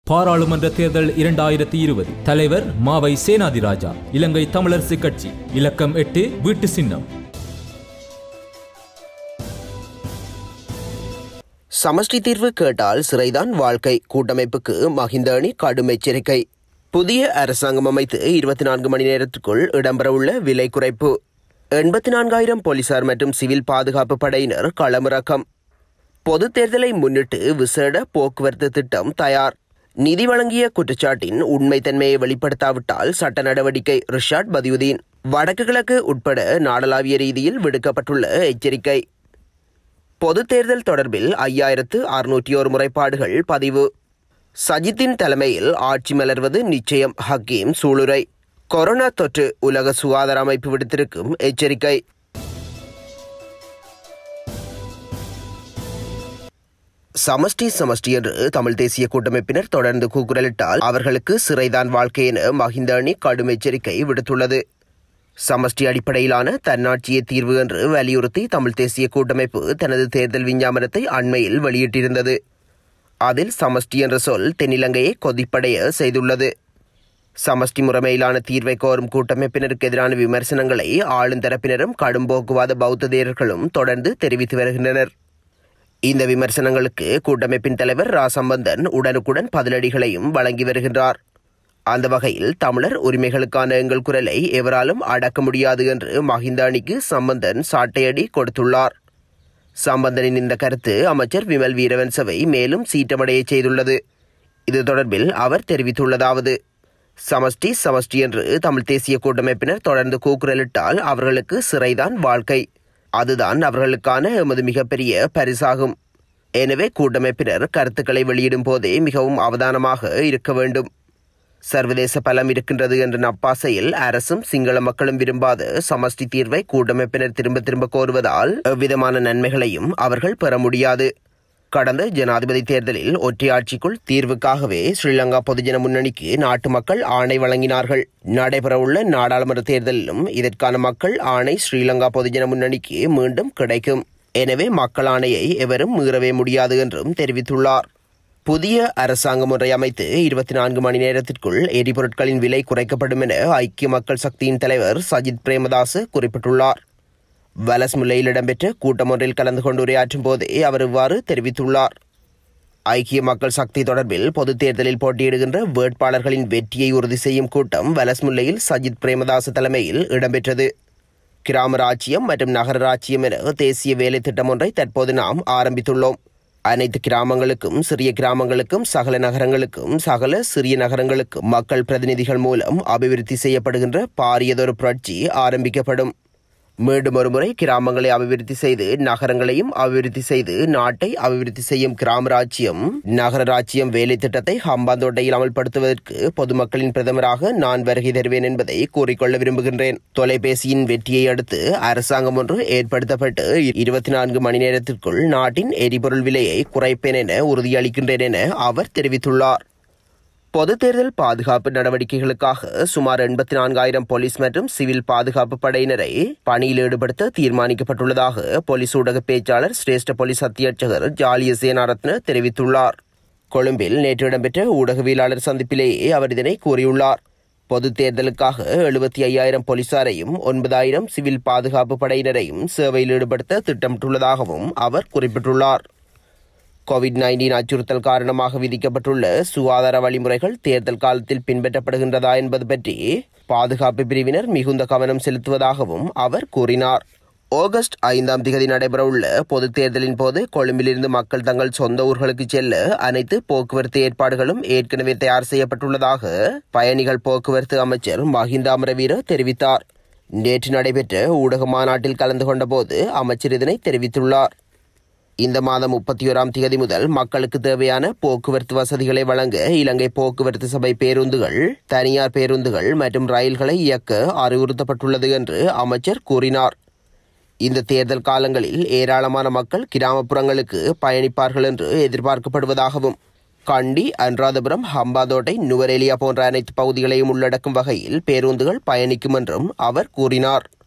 பாராளுமன்ற தேர்தல் இரண்டாயிரத்தி இருபது தலைவர் மாவை சேனாதிராஜா இலங்கை தமிழரசு கட்சி இலக்கம் எட்டு வீட்டு சின்னம் சமஷ்டி தீர்வு கேட்டால் சிறைதான் வாழ்க்கை கூட்டமைப்புக்கு மஹிந்த அணி கடும் எச்சரிக்கை புதிய அரசாங்கம் அமைத்து இருபத்தி நான்கு மணி நேரத்திற்குள் இடம்பெறவுள்ள விலை குறைப்பு எண்பத்தி நான்காயிரம் போலீசார் மற்றும் சிவில் பாதுகாப்பு படையினர் களமிறக்கம் பொதுத் தேர்தலை முன்னிட்டு விசேட போக்குவரத்து திட்டம் தயார் நிதி வழங்கிய குற்றச்சாட்டின் உண்மைத்தன்மையை வெளிப்படுத்தாவிட்டால் சட்ட நடவடிக்கை ரிஷாட் பதியுதீன் வடக்கு கிழக்கு உட்பட நாடளாவிய ரீதியில் விடுக்கப்பட்டுள்ள எச்சரிக்கை பொதுத் தேர்தல் தொடர்பில் ஐயாயிரத்து அறுநூற்றி ஒரு முறைப்பாடுகள் பதிவு சஜித்தின் தலைமையில் ஆட்சி மலர்வது நிச்சயம் ஹக்கீம் சூளுரை கொரோனா தொற்று உலக சுகாதார அமைப்பு விடுத்திருக்கும் எச்சரிக்கை சமஷ்டி சமஷ்டி என்று தமிழ் தேசிய கூட்டமைப்பினர் தொடர்ந்து கூக்குரலிட்டால் அவர்களுக்கு சிறைதான் வாழ்க்கை என மஹிந்த அணி கடும் எச்சரிக்கை விடுத்துள்ளது சமஷ்டி அடிப்படையிலான தன்னாட்சியே தீர்வு என்று வலியுறுத்தி தமிழ் தேசிய கூட்டமைப்பு தனது தேர்தல் விஞ்ஞாபனத்தை அண்மையில் வெளியிட்டிருந்தது அதில் சமஷ்டி என்ற சொல் தென்னிலங்கையை கொதிப்படைய செய்துள்ளது சமஷ்டி முறைமையிலான தீர்வை கோரும் கூட்டமைப்பினருக்கு எதிரான விமர்சனங்களை ஆளுந்தரப்பினரும் கடும் போக்குவாத பௌத்த தேரர்களும் தொடர்ந்து தெரிவித்து வருகின்றனர் இந்த விமர்சனங்களுக்கு கூட்டமைப்பின் தலைவர் ரா சம்பந்தன் உடனுக்குடன் பதிலடிகளையும் வழங்கி வருகின்றார் அந்த வகையில் தமிழர் உரிமைகளுக்கான எங்கள் குரலை எவராலும் அடக்க முடியாது என்று மஹிந்த அணிக்கு சம்பந்தன் சாட்டையடி கொடுத்துள்ளார் சம்பந்தனின் இந்த கருத்து அமைச்சர் விமல் வீரவன்சவை மேலும் சீட்டமடைய செய்துள்ளது இது தொடர்பில் அவர் தெரிவித்துள்ளதாவது சமஷ்டி சமஷ்டி என்று தமிழ் தேசிய கூட்டமைப்பினர் தொடர்ந்து கூக்குரலிட்டால் அவர்களுக்கு சிறைதான் வாழ்க்கை அதுதான் அவர்களுக்கான எமது மிகப்பெரிய பரிசாகும் எனவே கூட்டமைப்பினர் கருத்துக்களை வெளியிடும் போதே மிகவும் அவதானமாக இருக்க வேண்டும் சர்வதேச பலம் இருக்கின்றது என்ற நப்பாசையில் அரசும் சிங்கள மக்களும் விரும்பாத சமஷ்டி தீர்வை கூட்டமைப்பினர் திரும்ப திரும்ப கோருவதால் எவ்விதமான நன்மைகளையும் அவர்கள் பெற முடியாது கடந்த ஜனாதிபதி தேர்தலில் ஒற்றையாட்சிக்குள் தீர்வுக்காகவே ஸ்ரீலங்கா பொதுஜன முன்னணிக்கு நாட்டு மக்கள் ஆணை வழங்கினார்கள் நடைபெறவுள்ள நாடாளுமன்ற தேர்தலிலும் இதற்கான மக்கள் ஆணை ஸ்ரீலங்கா பொதுஜன முன்னணிக்கு மீண்டும் கிடைக்கும் எனவே மக்கள் ஆணையை எவரும் மீறவே முடியாது என்றும் தெரிவித்துள்ளார் புதிய அரசாங்கம் ஒன்றை அமைத்து இருபத்தி நான்கு மணி நேரத்திற்குள் எரிபொருட்களின் விலை குறைக்கப்படும் என ஐக்கிய மக்கள் சக்தியின் தலைவர் சஜித் பிரேமதாஸ் குறிப்பிட்டுள்ளார் வலஸ்முல்லையில் இடம்பெற்ற கூட்டம் ஒன்றில் கலந்து கொண்டு உரையாற்றும் போதே அவர் இவ்வாறு தெரிவித்துள்ளார் ஐக்கிய மக்கள் சக்தி தொடர்பில் பொதுத் தேர்தலில் போட்டியிடுகின்ற வேட்பாளர்களின் வெற்றியை உறுதி செய்யும் கூட்டம் வலஸ்முல்லையில் சஜித் பிரேமதாஸ் தலைமையில் இடம்பெற்றது கிராம ராஜ்யம் மற்றும் நகர ராஜ்யம் என தேசிய வேலை திட்டம் ஒன்றை தற்போது நாம் ஆரம்பித்துள்ளோம் அனைத்து கிராமங்களுக்கும் சிறிய கிராமங்களுக்கும் சகல நகரங்களுக்கும் சகல சிறிய நகரங்களுக்கும் மக்கள் பிரதிநிதிகள் மூலம் அபிவிருத்தி செய்யப்படுகின்ற பாரியதொரு புரட்சி ஆரம்பிக்கப்படும் மீண்டும் ஒருமுறை கிராமங்களை அபிவிருத்தி செய்து நகரங்களையும் அபிவிருத்தி செய்து நாட்டை அபிவிருத்தி செய்யும் கிராம ராஜ்யம் நகர ராஜ்யம் வேலை திட்டத்தை ஹம்பாந்தோட்டையில் அமல்படுத்துவதற்கு பொதுமக்களின் பிரதமராக நான் வருகை தருவேன் என்பதை கூறிக்கொள்ள விரும்புகின்றேன் தொலைபேசியின் வெற்றியை அடுத்து அரசாங்கம் ஒன்று ஏற்படுத்தப்பட்டு இருபத்தி நான்கு மணி நேரத்திற்குள் நாட்டின் எரிபொருள் விலையை குறைப்பேன் என உறுதியளிக்கின்றேன் என அவர் தெரிவித்துள்ளார் பொது தேர்தல் பாதுகாப்பு நடவடிக்கைகளுக்காக சுமார் எண்பத்தி நான்காயிரம் போலீஸ் மற்றும் சிவில் பாதுகாப்பு படையினரை பணியில் ஈடுபடுத்த தீர்மானிக்கப்பட்டுள்ளதாக போலீஸ் ஊடக பேச்சாளர் சிரேஷ்ட போலீஸ் அத்தியட்சகர் ஜாலிய சேனாரத்ன தெரிவித்துள்ளார் கொழும்பில் நேற்று இடம்பெற்ற ஊடகவியலாளர் சந்திப்பிலேயே அவர் இதனை கூறியுள்ளார் பொது தேர்தலுக்காக எழுபத்தி ஐயாயிரம் போலீசாரையும் ஒன்பதாயிரம் சிவில் பாதுகாப்பு படையினரையும் சேவையில் ஈடுபடுத்த திட்டமிட்டுள்ளதாகவும் அவர் குறிப்பிட்டுள்ளார் கோவிட் நைன்டீன் அச்சுறுத்தல் காரணமாக விதிக்கப்பட்டுள்ள சுகாதார வழிமுறைகள் தேர்தல் காலத்தில் பின்பற்றப்படுகின்றதா என்பது பற்றி பாதுகாப்பு பிரிவினர் மிகுந்த கவனம் செலுத்துவதாகவும் அவர் கூறினார் ஆகஸ்ட் ஐந்தாம் திகதி நடைபெறவுள்ள பொதுத் தேர்தலின் போது கொழும்பிலிருந்து மக்கள் தங்கள் சொந்த ஊர்களுக்கு செல்ல அனைத்து போக்குவரத்து ஏற்பாடுகளும் ஏற்கனவே தயார் செய்யப்பட்டுள்ளதாக பயணிகள் போக்குவரத்து அமைச்சர் மஹிந்த அமரவீர தெரிவித்தார் நேற்று நடைபெற்ற ஊடக மாநாட்டில் கலந்து கொண்டபோது அமைச்சர் இதனை தெரிவித்துள்ளார் இந்த மாதம் முப்பத்தி ஓராம் தேதி முதல் மக்களுக்கு தேவையான போக்குவரத்து வசதிகளை வழங்க இலங்கை போக்குவரத்து சபை பேருந்துகள் தனியார் பேருந்துகள் மற்றும் ரயில்களை இயக்க அறிவுறுத்தப்பட்டுள்ளது என்று அமைச்சர் கூறினார் இந்த தேர்தல் காலங்களில் ஏராளமான மக்கள் கிராமப்புறங்களுக்கு பயணிப்பார்கள் என்று எதிர்பார்க்கப்படுவதாகவும் கண்டி அனுராதபுரம் ஹம்பாதோட்டை நுவரேலியா போன்ற அனைத்து பகுதிகளையும் உள்ளடக்கும் வகையில் பேருந்துகள் பயணிக்கும் என்றும் அவர் கூறினார்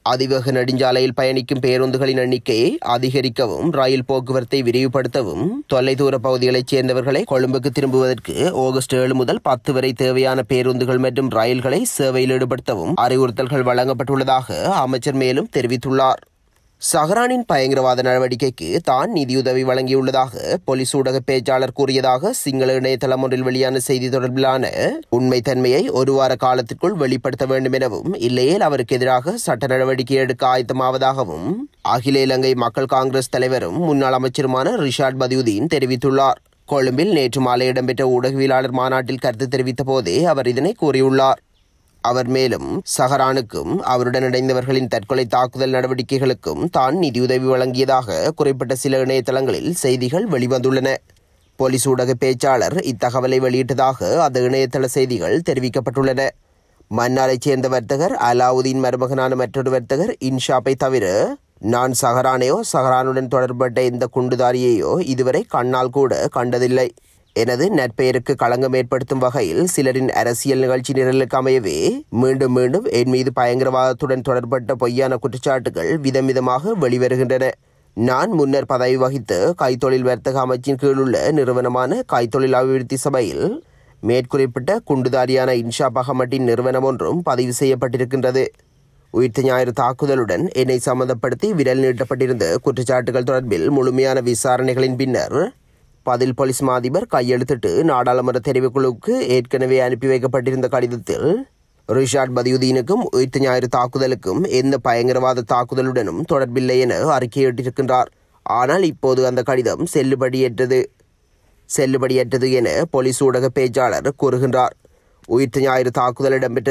அதிவேக நெடுஞ்சாலையில் பயணிக்கும் பேருந்துகளின் எண்ணிக்கையை அதிகரிக்கவும் ரயில் போக்குவரத்தை விரிவுபடுத்தவும் தொலைதூர பகுதிகளைச் சேர்ந்தவர்களை கொழும்புக்கு திரும்புவதற்கு ஆகஸ்ட் ஏழு முதல் பத்து வரை தேவையான பேருந்துகள் மற்றும் ரயில்களை சேவையில் ஈடுபடுத்தவும் அறிவுறுத்தல்கள் வழங்கப்பட்டுள்ளதாக அமைச்சர் மேலும் தெரிவித்துள்ளார் சஹரானின் பயங்கரவாத நடவடிக்கைக்கு தான் நிதியுதவி வழங்கியுள்ளதாக போலீஸ் ஊடக பேச்சாளர் கூறியதாக சிங்கள இணையதளம் ஒன்றில் வெளியான செய்தி தொடர்பிலான உண்மைத்தன்மையை ஒரு வார காலத்திற்குள் வெளிப்படுத்த வேண்டும் எனவும் இல்லையேல் அவருக்கு எதிராக சட்ட நடவடிக்கை எடுக்க ஆயத்தமாவதாகவும் அகில இலங்கை மக்கள் காங்கிரஸ் தலைவரும் முன்னாள் அமைச்சருமான ரிஷாட் பதியுதீன் தெரிவித்துள்ளார் கொழும்பில் நேற்று மாலை இடம்பெற்ற ஊடகவியலாளர் மாநாட்டில் கருத்து தெரிவித்த போதே அவர் இதனை கூறியுள்ளார் அவர் மேலும் சஹரானுக்கும் அவருடன் இணைந்தவர்களின் தற்கொலை தாக்குதல் நடவடிக்கைகளுக்கும் தான் நிதியுதவி வழங்கியதாக குறிப்பிட்ட சில இணையதளங்களில் செய்திகள் வெளிவந்துள்ளன போலீஸ் ஊடக பேச்சாளர் இத்தகவலை வெளியிட்டதாக அந்த இணையதள செய்திகள் தெரிவிக்கப்பட்டுள்ளன மன்னாரைச் சேர்ந்த வர்த்தகர் அலாவுதீன் மருமகனான மற்றொரு வர்த்தகர் இன்ஷாப்பை தவிர நான் சஹரானையோ சஹரானுடன் தொடர்பட்ட எந்த குண்டுதாரியையோ இதுவரை கண்ணால் கூட கண்டதில்லை எனது நற்பெயருக்கு களங்கம் ஏற்படுத்தும் வகையில் சிலரின் அரசியல் நிகழ்ச்சி நிரலுக்கு அமையவே மீண்டும் மீண்டும் என் மீது பயங்கரவாதத்துடன் தொடர்பட்ட பொய்யான குற்றச்சாட்டுகள் விதம் விதமாக வெளிவருகின்றன நான் முன்னர் பதவி வகித்த கைத்தொழில் வர்த்தக அமைச்சின் கீழ் உள்ள நிறுவனமான கைத்தொழில் அபிவிருத்தி சபையில் மேற்குறிப்பிட்ட குண்டுதாரியான இன்ஷா பகமட்டின் நிறுவனம் ஒன்றும் பதிவு செய்யப்பட்டிருக்கின்றது உயிர்த்த ஞாயிறு தாக்குதலுடன் என்னை சம்மந்தப்படுத்தி விரல் நீட்டப்பட்டிருந்த குற்றச்சாட்டுகள் தொடர்பில் முழுமையான விசாரணைகளின் பின்னர் பதில் போலீஸ் மாதிபர் கையெழுத்திட்டு நாடாளுமன்ற தெரிவுக்குழுவுக்கு ஏற்கனவே அனுப்பி வைக்கப்பட்டிருந்த கடிதத்தில் ரிஷாட் பதியுதீனுக்கும் உயிர்த்த ஞாயிறு தாக்குதலுக்கும் எந்த பயங்கரவாத தாக்குதலுடனும் தொடர்பில்லை என அறிக்கையிட்டிருக்கின்றார் ஆனால் இப்போது அந்த கடிதம் செல்லுபடியற்றது செல்லுபடியற்றது என போலீஸ் ஊடக பேச்சாளர் கூறுகின்றார் உயிர்த்த ஞாயிறு தாக்குதல் இடம்பெற்ற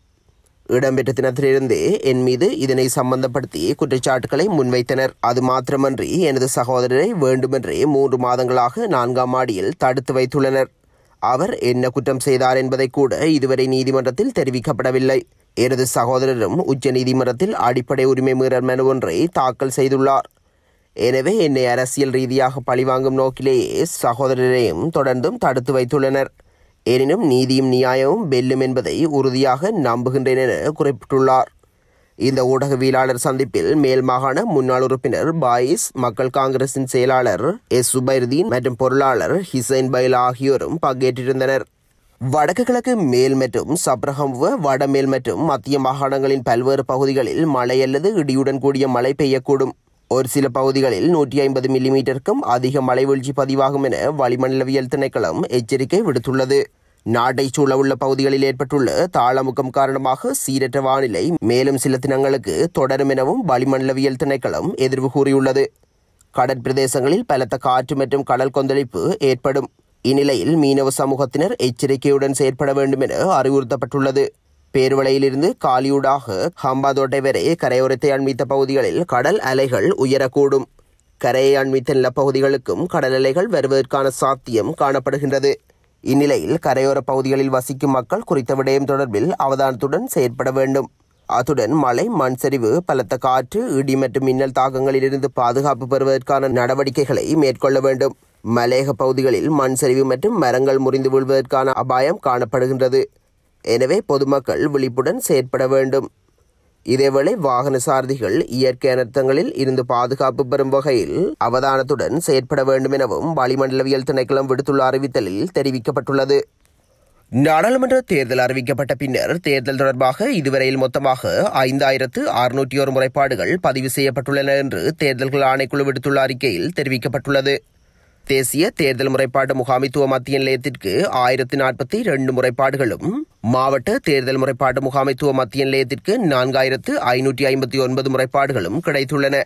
இடம்பெற்ற தினத்திலிருந்தே என் மீது இதனை சம்பந்தப்படுத்தி குற்றச்சாட்டுகளை முன்வைத்தனர் அது மாத்திரமன்றி எனது சகோதரரை வேண்டுமென்றே மூன்று மாதங்களாக நான்காம் மாடியில் தடுத்து வைத்துள்ளனர் அவர் என்ன குற்றம் செய்தார் என்பதை கூட இதுவரை நீதிமன்றத்தில் தெரிவிக்கப்படவில்லை எனது சகோதரரும் உச்ச நீதிமன்றத்தில் அடிப்படை உரிமை மீறல் மனு ஒன்றை தாக்கல் செய்துள்ளார் எனவே என்னை அரசியல் ரீதியாக பழிவாங்கும் நோக்கிலேயே சகோதரரையும் தொடர்ந்தும் தடுத்து வைத்துள்ளனர் எனினும் நீதியும் நியாயமும் வெல்லும் என்பதை உறுதியாக நம்புகின்றேன் என குறிப்பிட்டுள்ளார் இந்த ஊடகவியலாளர் சந்திப்பில் மேல் மாகாண முன்னாள் உறுப்பினர் பாயிஸ் மக்கள் காங்கிரசின் செயலாளர் எஸ் சுபைர்தீன் மற்றும் பொருளாளர் ஹிசைன் பைல் ஆகியோரும் பங்கேற்றிருந்தனர் வடக்கு கிழக்கு மேல் மற்றும் சப்ரஹம்வ வடமேல் மற்றும் மத்திய மாகாணங்களின் பல்வேறு பகுதிகளில் மழை அல்லது இடியுடன் கூடிய மழை பெய்யக்கூடும் ஒரு சில பகுதிகளில் நூற்றி ஐம்பது மில்லிமீட்டருக்கும் அதிக மழை வீழ்ச்சி பதிவாகும் என வளிமண்டலவியல் திணைக்களம் எச்சரிக்கை விடுத்துள்ளது நாட்டை சூழவுள்ள பகுதிகளில் ஏற்பட்டுள்ள தாளமுக்கம் காரணமாக சீரற்ற வானிலை மேலும் சில தினங்களுக்கு தொடரும் எனவும் வளிமண்டலவியல் திணைக்களம் எதிர்வு கூறியுள்ளது கடற்பிரதேசங்களில் பலத்த காற்று மற்றும் கடல் கொந்தளிப்பு ஏற்படும் இந்நிலையில் மீனவ சமூகத்தினர் எச்சரிக்கையுடன் செயற்பட வேண்டும் என அறிவுறுத்தப்பட்டுள்ளது பேருவளையிலிருந்து காலியூடாக ஹம்பாதோட்டை வரை கரையோரத்தை அண்மித்த பகுதிகளில் கடல் அலைகள் உயரக்கூடும் கரையை அண்மித்த நிலப்பகுதிகளுக்கும் கடல் அலைகள் வருவதற்கான சாத்தியம் காணப்படுகின்றது இந்நிலையில் கரையோர பகுதிகளில் வசிக்கும் மக்கள் குறித்த விடயம் தொடர்பில் அவதானத்துடன் செயற்பட வேண்டும் அத்துடன் மழை மண் சரிவு பலத்த காற்று இடி மற்றும் மின்னல் தாக்கங்களிலிருந்து பாதுகாப்பு பெறுவதற்கான நடவடிக்கைகளை மேற்கொள்ள வேண்டும் மலையக பகுதிகளில் மண் சரிவு மற்றும் மரங்கள் முறிந்து வீழ்வதற்கான அபாயம் காணப்படுகின்றது எனவே பொதுமக்கள் விழிப்புடன் செயற்பட வேண்டும் இதேவேளை வாகன சாரதிகள் இயற்கை அனர்த்தங்களில் இருந்து பாதுகாப்பு பெறும் வகையில் அவதானத்துடன் செயற்பட வேண்டும் எனவும் வளிமண்டலவியல் திணைக்களம் விடுத்துள்ள அறிவித்தலில் தெரிவிக்கப்பட்டுள்ளது நாடாளுமன்ற தேர்தல் அறிவிக்கப்பட்ட பின்னர் தேர்தல் தொடர்பாக இதுவரையில் மொத்தமாக ஐந்தாயிரத்து அறுநூற்றி ஒரு முறைப்பாடுகள் பதிவு செய்யப்பட்டுள்ளன என்று தேர்தல்கள் ஆணைக்குழு விடுத்துள்ள அறிக்கையில் தெரிவிக்கப்பட்டுள்ளது தேசிய தேர்தல் முறைப்பாடு முகாமித்துவ மத்திய நிலையத்திற்கு ஆயிரத்தி நாற்பத்தி ரெண்டு முறைப்பாடுகளும் மாவட்ட தேர்தல் முறைப்பாடு முகாமைத்துவ மத்திய நிலையத்திற்கு நான்காயிரத்து ஐநூற்றி ஐம்பத்தி ஒன்பது முறைப்பாடுகளும் கிடைத்துள்ளன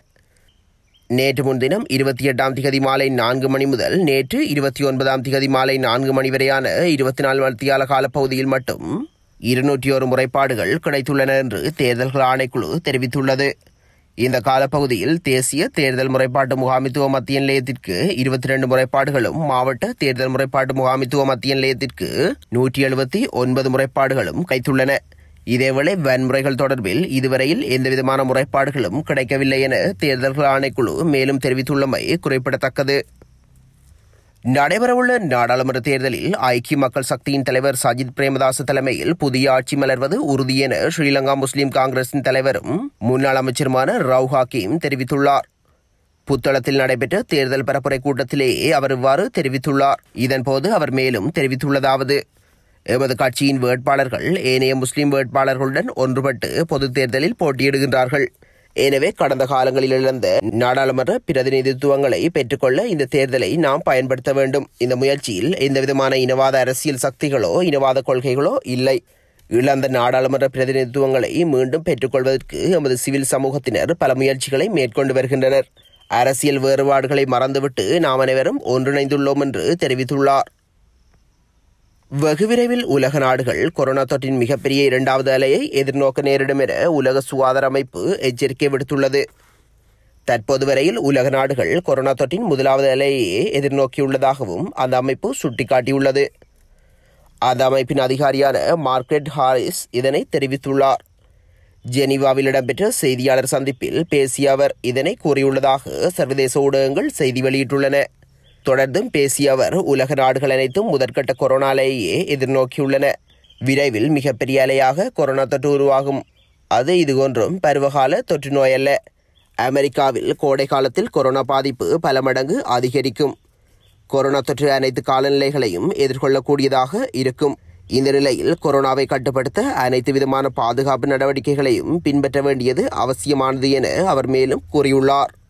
நேற்று முன்தினம் இருபத்தி எட்டாம் திகதி மாலை நான்கு மணி முதல் நேற்று இருபத்தி ஒன்பதாம் திகதி மாலை நான்கு மணி வரையான இருபத்தி நாலு மணித்தியால காலப்பகுதியில் மட்டும் இருநூற்றி ஒரு முறைப்பாடுகள் கிடைத்துள்ளன என்று தேர்தல்கள் ஆணைக்குழு தெரிவித்துள்ளது இந்த காலப்பகுதியில் தேசிய தேர்தல் முறைப்பாட்டு முகாமித்துவ மத்திய நிலையத்திற்கு இருபத்தி ரெண்டு முறைப்பாடுகளும் மாவட்ட தேர்தல் முறைப்பாட்டு முகாமித்துவ மத்திய நிலையத்திற்கு நூற்றி எழுபத்தி ஒன்பது முறைப்பாடுகளும் கிடைத்துள்ளன இதேவேளை வன்முறைகள் தொடர்பில் இதுவரையில் எந்தவிதமான முறைப்பாடுகளும் கிடைக்கவில்லை என தேர்தல்கள் ஆணைக்குழு மேலும் தெரிவித்துள்ளமை குறிப்பிடத்தக்கது நடைபெறவுள்ள நாடாளுமன்ற தேர்தலில் ஐக்கிய மக்கள் சக்தியின் தலைவர் சஜித் பிரேமதாச தலைமையில் புதிய ஆட்சி மலர்வது உறுதி என ஸ்ரீலங்கா முஸ்லிம் காங்கிரசின் தலைவரும் முன்னாள் அமைச்சருமான ரவு ஹாக்கிம் தெரிவித்துள்ளார் புத்தளத்தில் நடைபெற்ற தேர்தல் பரப்புரை கூட்டத்திலேயே அவர் இவ்வாறு தெரிவித்துள்ளார் இதன்போது அவர் மேலும் தெரிவித்துள்ளதாவது எமது கட்சியின் வேட்பாளர்கள் ஏனைய முஸ்லிம் வேட்பாளர்களுடன் ஒன்றுபட்டு பொதுத் தேர்தலில் போட்டியிடுகின்றார்கள் எனவே கடந்த காலங்களில் இழந்த நாடாளுமன்ற பிரதிநிதித்துவங்களை பெற்றுக்கொள்ள இந்த தேர்தலை நாம் பயன்படுத்த வேண்டும் இந்த முயற்சியில் எந்தவிதமான இனவாத அரசியல் சக்திகளோ இனவாத கொள்கைகளோ இல்லை இழந்த நாடாளுமன்ற பிரதிநிதித்துவங்களை மீண்டும் பெற்றுக்கொள்வதற்கு எமது சிவில் சமூகத்தினர் பல முயற்சிகளை மேற்கொண்டு வருகின்றனர் அரசியல் வேறுபாடுகளை மறந்துவிட்டு நாம் அனைவரும் ஒன்றிணைந்துள்ளோம் என்று தெரிவித்துள்ளார் வெகு விரைவில் உலக நாடுகள் கொரோனா தொற்றின் மிகப்பெரிய இரண்டாவது அலையை எதிர்நோக்க நேரிடும் என உலக சுகாதார அமைப்பு எச்சரிக்கை விடுத்துள்ளது தற்போது வரையில் உலக நாடுகள் கொரோனா தொற்றின் முதலாவது அலையை எதிர்நோக்கியுள்ளதாகவும் அந்த அமைப்பு சுட்டிக்காட்டியுள்ளது அந்த அமைப்பின் அதிகாரியான மார்க்ரெட் ஹாரிஸ் இதனை தெரிவித்துள்ளார் ஜெனீவாவில் இடம்பெற்ற செய்தியாளர் சந்திப்பில் பேசிய அவர் இதனை கூறியுள்ளதாக சர்வதேச ஊடகங்கள் செய்தி வெளியிட்டுள்ளன தொடர்ந்தும் பேசிய அவர் உலக நாடுகள் அனைத்தும் முதற்கட்ட கொரோனா அலையே எதிர்நோக்கியுள்ளன விரைவில் மிகப்பெரிய அலையாக கொரோனா தொற்று உருவாகும் அது இதுபோன்றும் பருவகால தொற்று நோய் அல்ல அமெரிக்காவில் கோடை காலத்தில் கொரோனா பாதிப்பு பல மடங்கு அதிகரிக்கும் கொரோனா தொற்று அனைத்து காலநிலைகளையும் எதிர்கொள்ளக்கூடியதாக இருக்கும் இந்த நிலையில் கொரோனாவை கட்டுப்படுத்த அனைத்து விதமான பாதுகாப்பு நடவடிக்கைகளையும் பின்பற்ற வேண்டியது அவசியமானது என அவர் மேலும் கூறியுள்ளார்